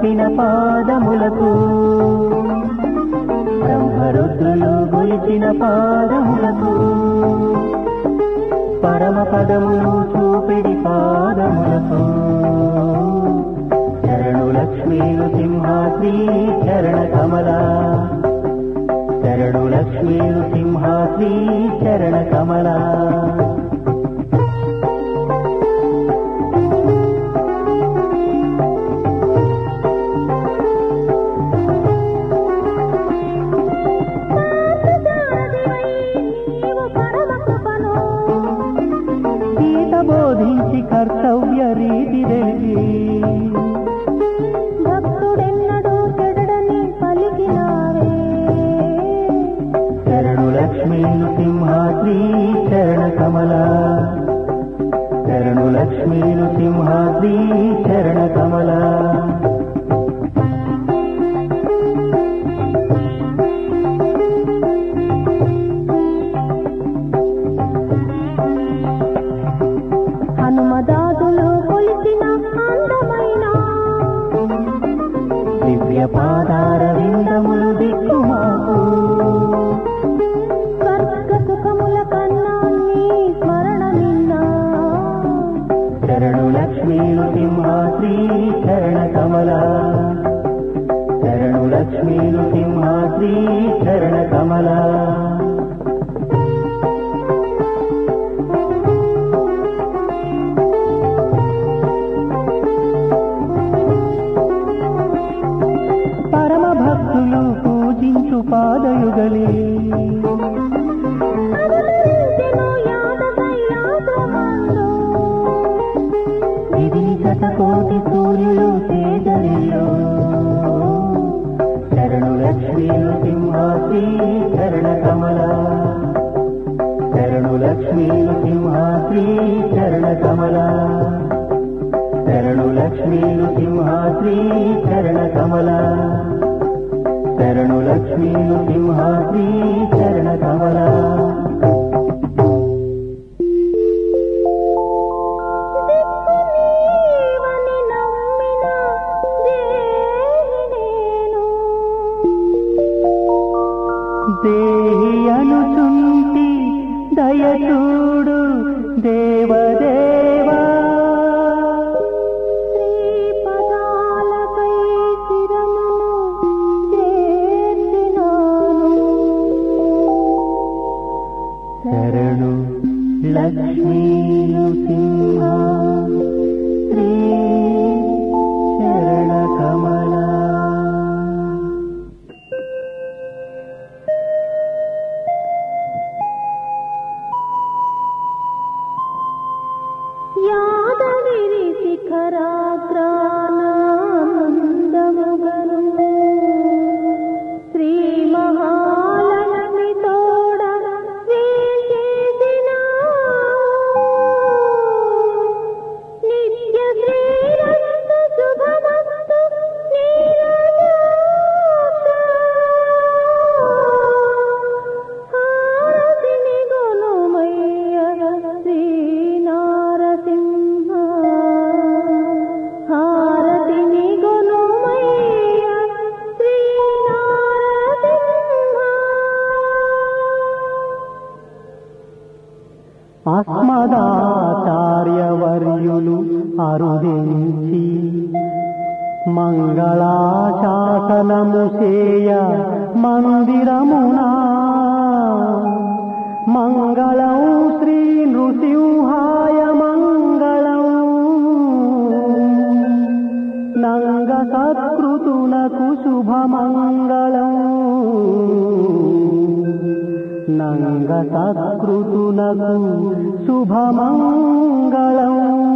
కొలిచిన పాదములకు బ్రహ్మరుద్రులు కొలిచిన పాదములకు పరమ పదములు చూపిడి పాదములకు శరణు లక్ష్మీలు సింహాద్రి చరణ కమల శరణు లక్ష్మీలు సింహాద్రి చరణ కమల గీత బోధించి కర్తవ్య రీతి తెలిసి భక్తుడెన్నడూ చెడడని పలికినావే శరణు లక్ష్మీలు సింహాద్రి చరణ కమల శరణు లక్ష్మీలు సింహాద్రి చరణ కమల హనుమదాదులు కొలిచిన అందమైన దివ్య పాదార విందములు దిక్కుమాకు స్వర్గ సుఖముల కన్నా నీ స్మరణ నిన్నా శరణు లక్ష్మీలు సింహాద్రి చరణ కమల శరణు లక్ష్మీలు సింహాద్రి చరణ కమల పరమ భక్తులు పూజించు పాదయుగలే అరుణరించెను యాద కైలాసమందు. విధి శతకోటి సూర్యులు తేజరిలో శరణు లక్ష్మీలు సింహాద్రి చరణ కమల శరణు లక్ష్మీలు సింహాద్రి చరణ కమల శరణు లక్ష్మీలు సింహాద్రి చరణ కమల శరణు లక్ష్మీలు సింహాద్రి చరణ కమల నీవని నమ్మిన దేవి నేను. దేహి అనుచుంటి దయచూడు దేవదేవా శ్రీపదాలపై శిరమును చేర్చినాను. శరణు లక్ష్మీ సింహ శ్రీ శరణ కమలా యాదగిరి శిఖరాగ్రానందముగను శ్రీ మహాలక్ష్మి తోడ వేచేసిన నిత్య శ్రీరస్తు శుభమస్తు హారతిని గొనుమయ్య శ్రీ నారసింహ హారతిని గొనుమయ్య శ్రీ నారసింహ అస్మదాచార్యవర్యులు అరుదించి మంగళాశాసనము చేయ మందిరమునా మంగళం శ్రీ నృసింహాయ మంగళం నంగ సత్కృతునకు శుభమంగళం నంగ సత్కృతునకు శుభమంగళం